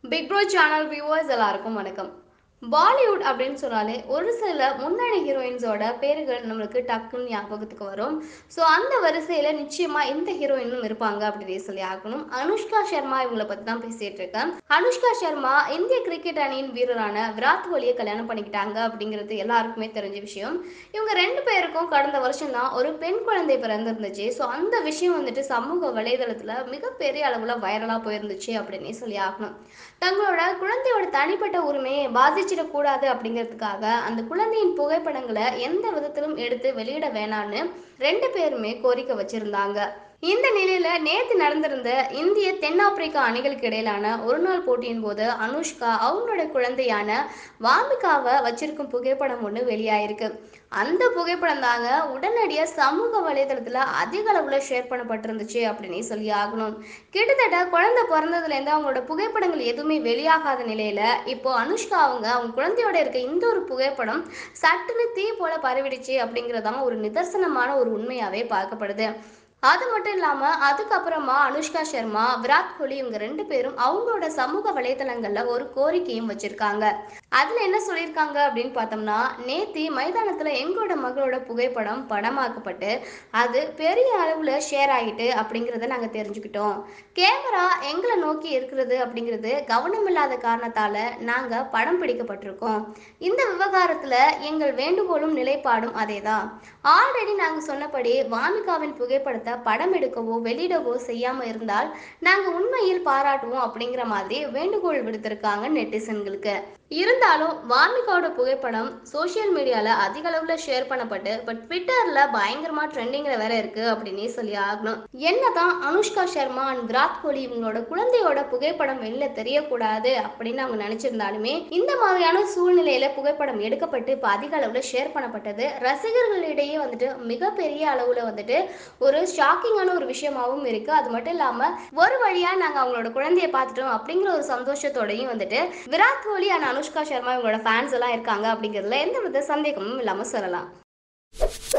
big bro channel viewers எல்லாருக்கும் வணக்கம் பாலிவுட் அப்படின்னு சொன்னாலே ஒரு சில முன்னணி ஹீரோயின்ஸோட பேர்கள் நம்மளுக்கு டக்குன்னு ஞாபகத்துக்கு வரும் ஸோ அந்த வரிசையில் நிச்சயமாக இந்த ஹீரோயினும் இருப்பாங்க அப்படின்னு சொல்லி ஆகணும் அனுஷ்கா சர்மா இவங்களை பற்றி தான் பேசிட்டு இருக்கேன் அனுஷ்கா சர்மா இந்திய கிரிக்கெட் அணியின் வீரரான விராட் கோலியை கல்யாணம் பண்ணிக்கிட்டாங்க அப்படிங்கிறது எல்லாருக்குமே தெரிஞ்ச விஷயம் இவங்க ரெண்டு பேருக்கும் கடந்த வருஷம் தான் ஒரு பெண் குழந்தை பிறந்திருந்துச்சு ஸோ அந்த விஷயம் வந்துட்டு சமூக வலைதளத்தில் மிகப்பெரிய அளவில் வைரலாக போயிருந்துச்சு அப்படின்னே சொல்லி ஆகணும் தங்களோட குழந்தையோட தனிப்பட்ட உரிமையை பாதிச்சிடக்கூடாது அப்படிங்கிறதுக்காக அந்த குழந்தையின் புகைப்படங்களை எந்த விதத்திலும் எடுத்து வெளியிட வேணான்னு ரெண்டு பேருமே கோரிக்கை வச்சிருந்தாங்க இந்த நிலையில நேத்து நடந்திருந்த இந்திய தென்னாப்பிரிக்கா அணிகளுக்கு இடையிலான ஒரு நாள் போட்டியின் போது அனுஷ்கா அவங்களோட குழந்தையான வாமிகாவை வச்சிருக்கும் புகைப்படம் ஒன்று வெளியாயிருக்கு அந்த புகைப்படம் தாங்க உடனடியாக சமூக வலைதளத்தில் அதிக அளவில் ஷேர் பண்ணப்பட்டிருந்துச்சு அப்படின்னு சொல்லி ஆகணும் கிட்டத்தட்ட குழந்தை பிறந்ததுலேருந்து அவங்களோட புகைப்படங்கள் எதுவுமே வெளியாகாத நிலையில் இப்போ அனுஷ்கா அவங்க அவங்க குழந்தையோட இருக்க இந்த ஒரு புகைப்படம் சட்டுன்னு தீ போல பரவிடுச்சு அப்படிங்கிறதாங்க ஒரு நிதர்சனமான ஒரு உண்மையாகவே பார்க்கப்படுது அது மட்டும் இல்லாமல் அதுக்கப்புறமா அனுஷ்கா சர்மா விராட் கோலி இவங்க ரெண்டு பேரும் அவங்களோட சமூக வலைதளங்களில் ஒரு கோரிக்கையும் வச்சிருக்காங்க அதில் என்ன சொல்லியிருக்காங்க அப்படின்னு பார்த்தோம்னா நேத்தி மைதானத்தில் எங்களோட மகளோட புகைப்படம் படமாக்கப்பட்டு அது பெரிய அளவில் ஷேர் ஆகிட்டு அப்படிங்கிறத நாங்கள் தெரிஞ்சுக்கிட்டோம் கேமரா எங்களை நோக்கி இருக்கிறது அப்படிங்கிறது கவனமில்லாத காரணத்தால் நாங்கள் படம் பிடிக்கப்பட்டிருக்கோம் இந்த விவகாரத்தில் எங்கள் வேண்டுகோளும் நிலைப்பாடும் அதே தான் ஆல்ரெடி நாங்கள் சொன்னபடி வாமிகாவின் புகைப்படத்தை படம் எடுக்கவோ வெளியிடவோ செய்யாமல் இருந்தால் நாங்கள் உண்மையில் பாராட்டுவோம் அப்படிங்கிற மாதிரி வேண்டுகோள் விடுத்திருக்காங்க நெட்டிசன்களுக்கு இருந்தாலும் வாமிகாவோட புகைப்படம் சோஷியல் மீடியாவில் அதிக அளவில் ஷேர் பண்ணப்பட்டு பட் ட்விட்டரில் பயங்கரமாக ட்ரெண்டிங்கில் வேற இருக்கு அப்படின்னே சொல்லி ஆகணும் என்னதான் அனுஷ்கா சர்மா அண்ட் விராட் கோலி இவங்களோட குழந்தையோட புகைப்படம் வெளில தெரியக்கூடாது அப்படின்னு அவங்க நினைச்சிருந்தாலுமே இந்த மாதிரியான சூழ்நிலையில புகைப்படம் எடுக்கப்பட்டு இப்போ அதிக அளவில் ஷேர் பண்ணப்பட்டது ரசிகர்களிடையே வந்துட்டு மிகப்பெரிய அளவில் வந்துட்டு ஒரு ஷாக்கிங்கான ஒரு விஷயமாவும் இருக்கு அது மட்டும் இல்லாமல் ஒரு வழியா நாங்கள் அவங்களோட குழந்தைய பார்த்துட்டோம் அப்படிங்கிற ஒரு சந்தோஷத்தோடையும் வந்துட்டு விராட் கோலி அண்ட் அனுஷ்கா சர்மா இவங்களோட ஃபேன்ஸ் எல்லாம் இருக்காங்க அப்படிங்கிறதுல எந்த வித சந்தேகமும் இல்லாமல் சொல்லலாம்